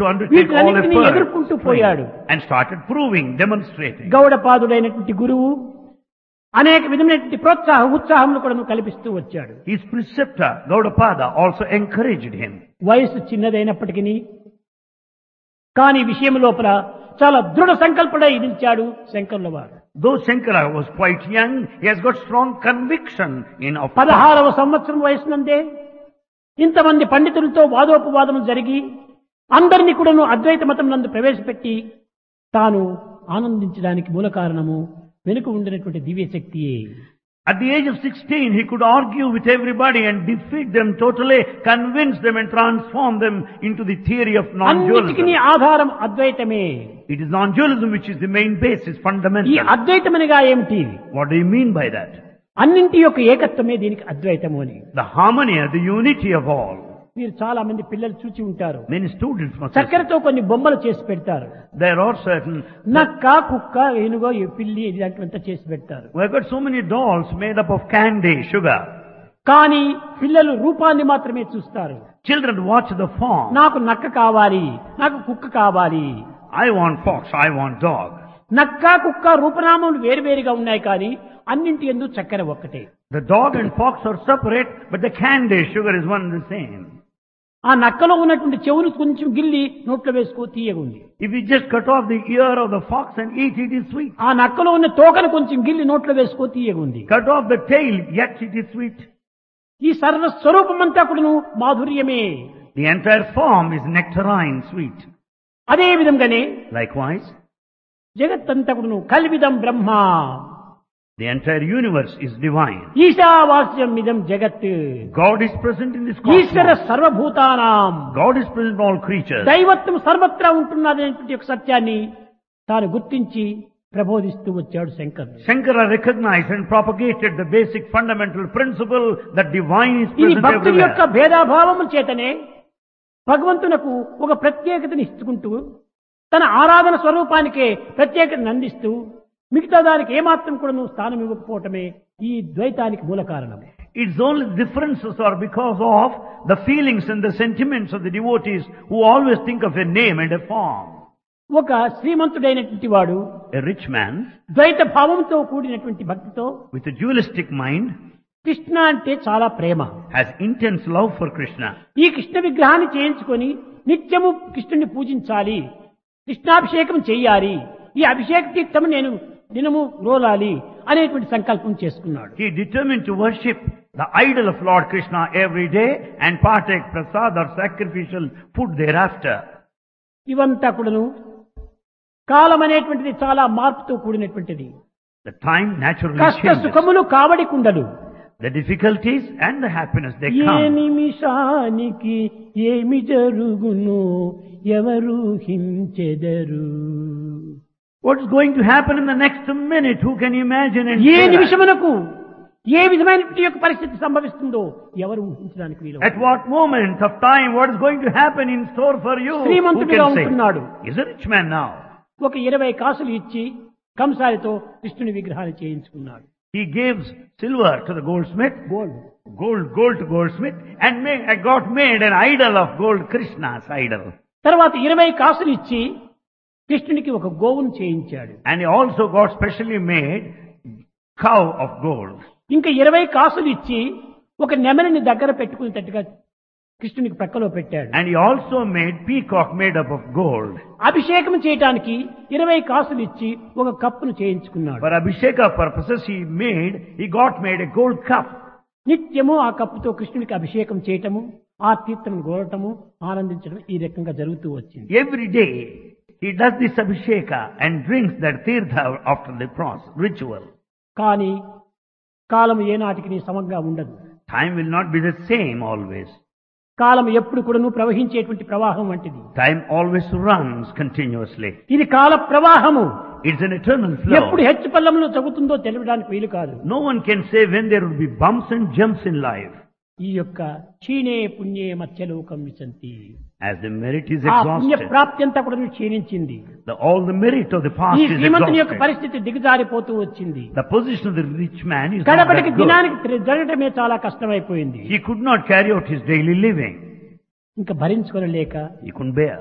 to undertake all వీటిలన్నింటినీ efforts ఎదుర్కొంటూ పోయాడు and started proving, demonstrating. గౌడపాదుడైనటువంటి గురువు అనేక విధమైనటువంటి ప్రోత్సాహ ఉత్సాహములు కూడా కల్పిస్తూ వచ్చాడు His preceptor, Gaudapada, also encouraged him. వయసు చిన్నదైనప్పటికీ కానీ విషయం లోపల చాలా దృఢ సంకల్పడై నిలిచాడు శంకరుల వారు Though Shankara was quite young, he has got strong conviction in of పదహారవ సంవత్సరం వయసునందే ఇంతమంది పండితులతో వాదోపవాదం జరిగి అందరినీ కూడాను అద్వైత మతం నందు ప్రవేశపెట్టి తాను ఆనందించడానికి మూల కారణము వెనుక ఉండినటువంటి దివ్యశక్తియే At the age of 16, he could argue with everybody and defeat them totally, convince them and transform them into the theory of అన్నిటికీ non-dualism. ఆధారం అద్వైతమే It is non-dualism which is the main basis, ఈ fundamental. అద్వైతమనిగా ఏమిటి What do you mean by that? అన్నింటి యొక్క ఏకత్వమే దీనికి అద్వైతము అని The harmony, the unity of all. మీరు చాలా మంది పిల్లలు చూచి ఉంటారు Many students must have చక్కెరతో కొన్ని బొమ్మలు చేసి పెడతారు There are certain, నక్క కుక్క ఏనుగో ఈ పిల్లి ఇలాంటివంతా చేసి పెడతారు we have got so many dolls made up of candy, sugar. కానీ పిల్లలు రూపాన్ని మాత్రమే చూస్తారు Children watch the form. నాకు నక్క కావాలి నాకు కుక్క కావాలి I want fox, I want dog. నక్క కుక్క రూపనామములు వేరువేరుగా ఉన్నాయి కానీ అన్నింటి ఎందు చక్కెర ఒక్కటే The dog and fox are separate, but the candy, sugar is one and the same. ఆ నక్కలో ఉన్నటువంటి చెవులు కొంచెం గిల్లి నోట్లో వేసుకో తీయగుంది If you just cut off the ear of the fox and eat, it is sweet. ఆ నక్కలో ఉన్న తోకను కొంచెం గిల్లి నోట్లో వేసుకో తీయగుంది Cut off the tail, yet it is sweet. ఈ సర్వస్వరూపమంతా కూడాను మాధుర్యమే The entire form is nectarine sweet. అదే విధంగానే Likewise, జగత్తంతా కూడాను కల్విదం బ్రహ్మ the entire universe is divine. ఈశావాస్యం ఇదం జగత్ God is present in this Eshwara cosmos. సర్వభూతానాం God is present in all creatures. దైవత్వం సర్వత్రా ఉంటున్నదనేటువంటి ఒక సత్యాన్ని తాను గుర్తించి ప్రబోధిస్తూ వచ్చాడు Shankar Shankara recognized and propagated the basic fundamental principle that divine is ఇది present భక్తుల యొక్క everywhere. భేదాభావము చేతనే భగవంతునకు ఒక ప్రత్యేకతని ఇచ్చుకుంటూ తన ఆరాధన స్వరూపానికే ప్రత్యేకతను అందిస్తూ మిగతా దానికి ఏమాత్రం కూడా నువ్వు స్థానం ఇవ్వకపోవటమే ఈ ద్వైతానికి మూల కారణం Its only differences are because of the feelings and the sentiments of the devotees who always think of a name and a form. ఒక శ్రీమంతుడైనటువంటి వాడు A rich man ద్వైత భావంతో కూడినటువంటి భక్తితో with a dualistic mind Krishna అంటే చాలా ప్రేమ has intense love for Krishna. ఈ కృష్ణ విగ్రహాన్ని చేయించుకొని నిత్యము కృష్ణుని పూజించాలి కృష్ణాభిషేకం చెయ్యాలి ఈ అభిషేక తీర్థము నేను దినము రోలాలి అనేటువంటి సంకల్పం చేసుకున్నాడు He determined to worship the idol of Lord Krishna every day and partake prasad or sacrificial food thereafter. ఇవంతా కూడాను కాలం అనేటువంటిది చాలా మార్పుతో కూడినటువంటిది The time naturally కష్ట changes. సుఖములు కావడి కుండలు The difficulties and the happiness they A come. నిమిషానికి ఏమి జరుగును ఎవరు హించెదరు What is going to happen in the next minute? Who can imagine and A say that? నిమిషమునకు ఏ విధమైనటువంటి యొక్క పరిస్థితి సంభవిస్తుందో ఎవరు ఊహించడానికి వీలు At what moment of time, what is going to happen in store for you? Who శ్రీమంతుడిగా can say? ఉంటున్నాడు He's a rich man now. ఒక ఇరవై కాసులు ఇచ్చి కంసాలితో కృష్ణుని విగ్రహాన్ని చేయించుకున్నాడు He gives silver to the goldsmith, gold gold, gold to goldsmith, and made, got made an idol of gold, Krishna's idol. తర్వాత ఇరవై కాసులు ఇచ్చి కృష్ణునికి ఒక గోవును చేయించాడు And he also got specially made cow of gold. ఇంకా ఇరవై కాసులు ఇచ్చి ఒక నెమలిని దగ్గర పెట్టుకునేటట్టుగా కృష్ణునికి ప్రక్కలో పెట్టాడు And he also made peacock made up of gold. అభిషేకం చేయటానికి ఇరవై కాసులు ఇచ్చి ఒక కప్పును చేయించుకున్నాడు For Abhisheka purposes, he made, he got made a gold cup. నిత్యము ఆ కప్పుతో కృష్ణునికి అభిషేకం చేయటము ఆ తీర్థం గోరటము ఆనందించడం ఈ రకంగా జరుగుతూ వచ్చింది Every day, he does this Abhisheka and drinks that tirtha after the process, ritual. కానీ కాలం ఏనాటికి నీ సమంగా ఉండదు Time will not be the same always. కాలం ఎప్పుడు కూడాను ప్రవహించేటువంటి ప్రవాహం వంటిది Time always runs continuously. ఇది కాల ప్రవాహము It's an eternal ఎప్పుడు flow. హెచ్చు పల్లంలో జరుగుతుందో తెలియడానికి వీలు కాదు No one can say when there will be bumps and jumps in life. ఈ యొక్క క్షీణే పుణ్యే మత్స్యలోకం విశంతి As the merit is ఆ పుణ్య exhausted, ప్రాప్తి అంతా కూడా క్షీణించింది the, all the merit of the past ఈ is శ్రీమంతుని యొక్క exhausted. పరిస్థితి దిగజారిపోతూ వచ్చింది The position of the rich man is not గడపటికి that good. దినానికి త్రి- జరగటమే చాలా కష్టమైపోయింది He could not carry out his daily living. ఇంకా భరించుకోలేక He couldn't bear.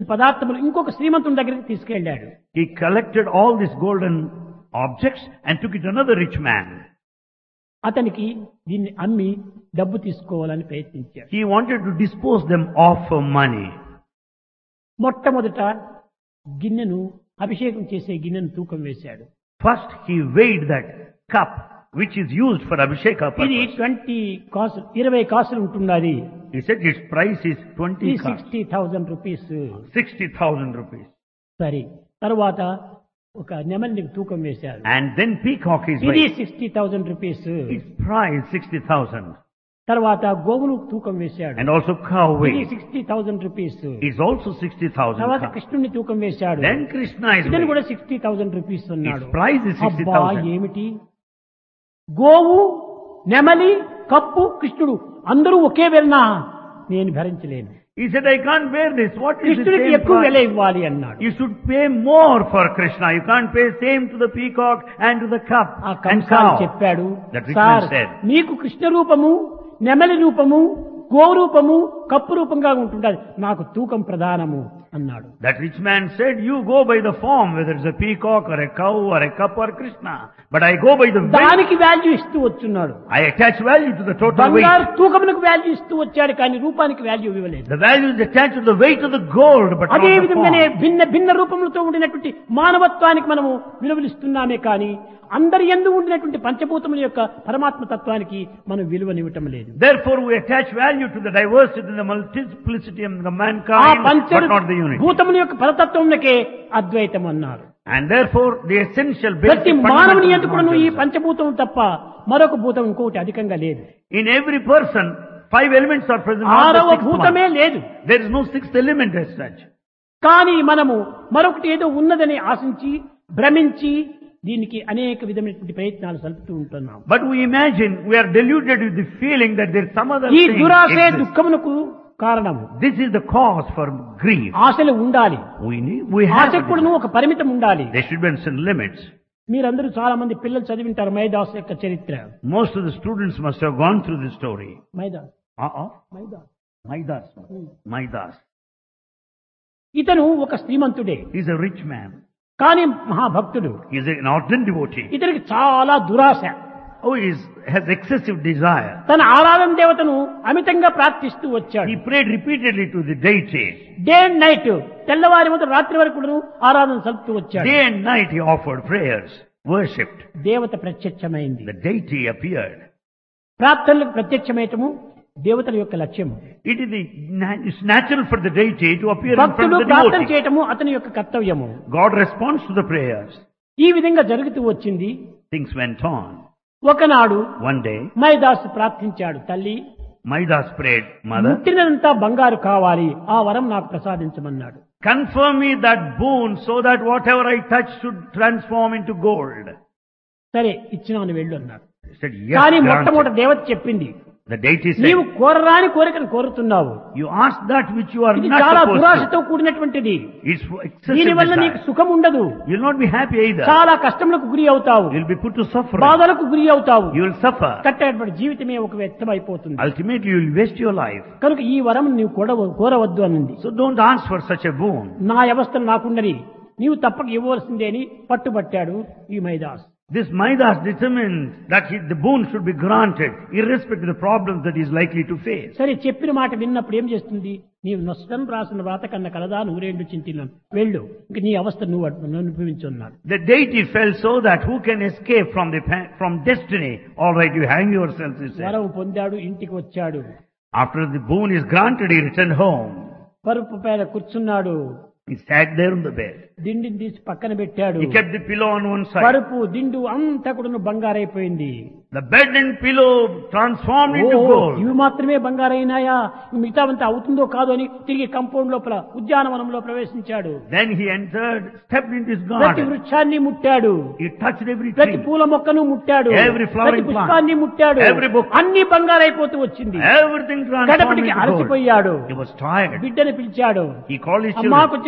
పదార్థములు ఇంకొక శ్రీమంతుని దగ్గరికి తీసుకెళ్ళాడు He collected all these golden objects and took it to another rich man. అతనికి దీన్ని అమ్మి డబ్బు తీసుకోవాలని ప్రయత్నించాడు He wanted to dispose them of for money. మొట్టమొదట గిన్నెను అభిషేకం చేసే గిన్నెను తూకం వేశాడు First, he weighed that cup which is used for Abhisheka ఇది purpose. ట్వంటీ కాసులు ఇరవై కాసులు ఉంటున్నది He said its price is ఈ 20 cups, sixty thousand rupees 60,000 rupees. సరే తర్వాత ఒక నెమలిని తూకం వేశారు And then peacock is ఇది weighed. Sixty thousand rupees Its price 60,000. తర్వాత గోవును తూకం వేశాడు And also cow ఇది weight sixty thousand rupees is also 60,000 తర్వాత cups. కృష్ణుని తూకం వేశాడు Then Krishna is ఇతను weighed. కూడా సిక్స్టీ థౌజండ్ రూపీస్ అన్నాడు Its price is అబ్బా 60,000. ఏమిటి గోవు నెమలి కప్పు కృష్ణుడు అందరూ ఒకే వెళ్ళినా నేను భరించలేను He said, I can't bear this. What is the కృష్ణుడికి same ఎక్కువ వెల price? ఇవ్వాలి అన్నాడు You should pay more for Krishna. You can't pay same to the peacock and to the cup ఆ and కంసాలు cow. చెప్పాడు That rich sir man said. మీకు కృష్ణ రూపము నెమలి రూపము గో రూపము కప్పు రూపంగా ఉంటుండాలి నాకు తూకం ప్రధానము అన్నాడు That rich man said, you go by the form, whether it's a peacock or a cow or a cup or Krishna. But I go by the weight. దానికి వాల్యూ ఇస్తూ వచ్చున్నాడు I attach value to the total బంగారు weight. తూకమునకు value ఇస్తూ వచ్చాడు కానీ రూపానికి value ఇవ్వలేదు The value is attached to the weight of the gold, but not అదే the విధంగానే form. భిన్న భిన్న రూపములతో ఉండినటువంటి మానవత్వానికి మనము విలువలిస్తున్నామే కానీ అందరి ఎందు ఉండినటువంటి పంచభూతముల యొక్క పరమాత్మ తత్వానికి మనం విలువనివ్వటం లేదు Therefore, we attach value to the diversity and the multiplicity of the ఆ mankind, పంచ but not the unity. భూతముల యొక్క పరతత్వమునకే అద్వైతం అన్నారు And therefore, the essential ప్రతి basic మానవుని fundamental ఎందుకు కూడా ఈ nonsense. పంచభూతం తప్ప మరొక భూతం ఇంకొకటి అధికంగా లేదు In every person, five elements are present. not the ఆరవ sixth భూతమే one. లేదు There is no sixth element as such. కానీ మనము మరొకటి ఏదో ఉన్నదని ఆశించి భ్రమించి దీనికి అనేక విధమైనటువంటి ప్రయత్నాలు సలుపుతూ ఉంటున్నాం But we imagine, we are deluded with the feeling that there is some other ఈ thing. దురాశే exists. దుఃఖమునకు కారణము This is the cause for grief. ఆశలు ఉండాలి We need, we have. ఆశకు కూడాను ఒక పరిమితం ఉండాలి There should be some limits. మీరందరూ చాలా మంది పిల్లలు చదివింటారు మైదాస్ యొక్క చరిత్ర Most of the students must have gone through this story. Midas Uh-uh. Midas Maidas. Maidas. ఇతను ఒక శ్రీమంతుడే He's a rich man. కానీ మహాభక్తుడు He's an ardent devotee. ఇతనికి చాలా దురాశ Oh, he is- has excessive desire. తన ఆరాధన దేవతను అమితంగా ప్రార్థిస్తూ వచ్చాడు He prayed repeatedly to the deity. Day and night తెల్లవారి మొదలు రాత్రి వరకు కూడాను ఆరాధన సలుపుతూ వచ్చాడు Day and night he offered prayers, worshipped. దేవత ప్రత్యక్షమైంది The deity appeared. ప్రార్థనలకు ప్రత్యక్షమయటము దేవతల యొక్క లక్ష్యము It is the, na- it's natural for the deity to appear in front భక్తులు of the ప్రార్థన devotee. చేయటము అతని యొక్క కర్తవ్యము God responds to the prayers. ఈ విధంగా జరుగుతూ వచ్చింది Things went on. ఒకనాడు One day, మైదాసు ప్రార్థించాడు తల్లి Maidas prayed, Mother, ముట్టినంతా బంగారు కావాలి ఆ వరం నాకు ప్రసాదించమన్నాడు confirm me that boon so that whatever I touch should transform into gold. సరే ఇచ్చినాను వెళ్ళు అన్నాడు He said, yes, కానీ granted. మొట్టమొదటి దేవత చెప్పింది The deity నీవు said, కోరరాని కోరికను కోరుతున్నావు you ask that which you are ఇది not చాలా supposed దురాశతో కూడినటువంటిది to. It's for excessive దీనివల్ల నీకు desire. సుఖం ఉండదు You'll not be happy either. చాలా కష్టములకు గురి అవుతావు You'll be put to suffering. బాధలకు గురి అవుతావు You will suffer. కట్టేటువంటి జీవితమే ఒక వ్యక్తం అయిపోతుంది Ultimately, you will waste your life. కనుక ఈ వరం నీవు కూడా కోరవద్దు అన్నది So don't ask for such a boon. నా వ్యవస్థను నాకుండని నీవు తప్పక ఇవ్వవలసిందే అని పట్టుబట్టాడు ఈ Midas This Maidas determined that he, the boon should be granted, irrespective of the problems that he is likely to face. సరే చెప్పిన మాట విన్నప్పుడు ఏం చేస్తుంది నీవు నష్టం రాసిన వ్రాత కన్న కలదా నూరేండు చింతినాను వెళ్ళు ఇంక నీ అవస్థ నువ్వు అను- అనుభవించున్నాడు The deity felt so that who can escape from the pa- from destiny? All right, you hang yourself, he said. వరం పొందాడు ఇంటికి వచ్చాడు After the boon is granted, he returned home. పరుపు పైన కూర్చున్నాడు He sat there on the bed. దిండిని తీసి పక్కన పెట్టాడు He kept the pillow on one side. పరుపు దిండు అంతా కూడా బంగారైపోయింది The bed and pillow transformed oh, into gold. ఇవి మాత్రమే బంగారైనాయా మిగతావంతా అవుతుందో కాదో అని తిరిగి కంపౌండ్ లోపల ఉద్యానవనంలో ప్రవేశించాడు Then he entered, stepped into his ప్రతి garden. వృక్షాన్ని ముట్టాడు He touched every ప్రతి tree. పూల మొక్కను ముట్టాడు Every flowering ప్రతి పుష్పాన్ని ముట్టాడు Every book. అన్ని బంగారైపోతూ వచ్చింది Everything transformed కడపటికి into gold. అలసిపోయాడు He was tired. బిడ్డని పిలిచాడు He called his అమ్మా children. కొంచెం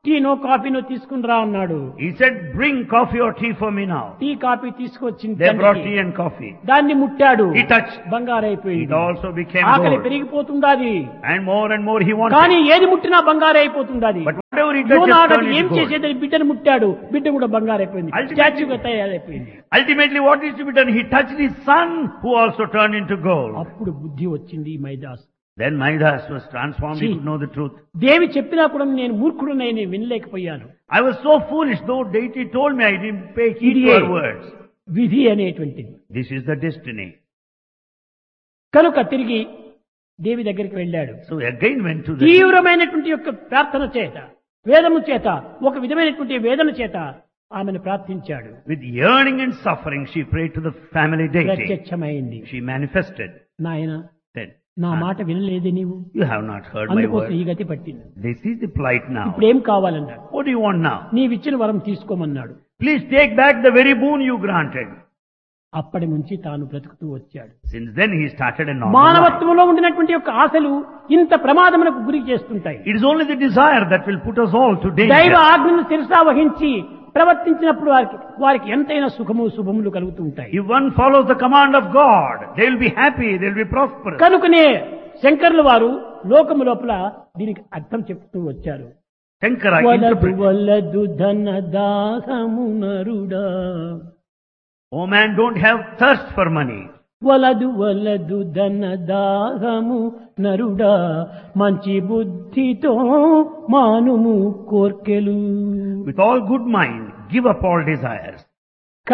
టీనో కాఫీనో తీసుకుని రా అన్నాడు He said, bring coffee or tea for me now. Tea coffee తీసుకొచ్చింది They brought తండ్రికి. tea and coffee. దాన్ని ముట్టాడు He touched. బంగారు It అయిపోయింది also became ఆకలి gold. పెరిగిపోతుండాది And more and more he కానీ wanted. ఏది ముట్టినా బంగారు అయిపోతుండాది But whatever he touched యోనాడు turned ఏం into gold. చేసేదని బిడ్డను ముట్టాడు బిడ్డ కూడా బంగారు అయిపోయింది Ultimately- స్టాచ్యూగా తయారైపోయింది Ultimately what is to be done? He touched his son who also turned into gold. అప్పుడు బుద్ధి వచ్చింది ఈ Midas Then Midas was transformed. He See. could know the truth. దేవి చెప్పినా కూడా నేను మూర్ఖుడునై నేను వినలేకపోయాను I was so foolish, though deity told me I didn't pay heed to ఇదియే her words. విధి అనేటువంటిది This is the destiny. కనుక తిరిగి దేవి దగ్గరికి వెళ్ళాడు So again went to the తీవ్రమైనటువంటి యొక్క ప్రార్థన చేత వేదము చేత ఒక విధమైనటువంటి వేదన చేత ఆమెను ప్రార్థించాడు with yearning and suffering. She prayed to the family deity. ప్రత్యక్షమైంది She manifested. నాయన Said, నా "Son, మాట వినలేదు నీవు you have not heard my అందుకోసం ఈ word. గతి పట్టింది This is the plight now. ఇప్పుడు ఏం కావాలన్నాడు What do you want now? నీవిచ్చిన వరం తీసుకోమన్నాడు Please take back the very boon you granted. అప్పటి నుంచి తాను బ్రతుకుతూ వచ్చాడు Since then he started a normal life. మానవత్వంలో ఉండినటువంటి యొక్క ఆశలు ఇంత ప్రమాదములకు గురి చేస్తుంటాయి It is only the desire that will put us all to దైవ danger. ఆజ్ఞను శిరసా వహించి ప్రవర్తించినప్పుడు వారికి వారికి ఎంతైనా సుఖము శుభములు కలుగుతూ ఉంటాయి If one follows the command of God, they will be happy, they will be prosperous. కనుకనే శంకర్ల వారు లోకము లోపల దీనికి అర్థం చెప్తూ వచ్చారు Shankara వలదు interpreted, వలదు ధన దాహము నరుడా Oh man, don't have thirst for money. వలదు వలదు ధన దాహము నరుడా మంచి బుద్ధితో మానుము కోర్కెలు With all good mind, give up all desires.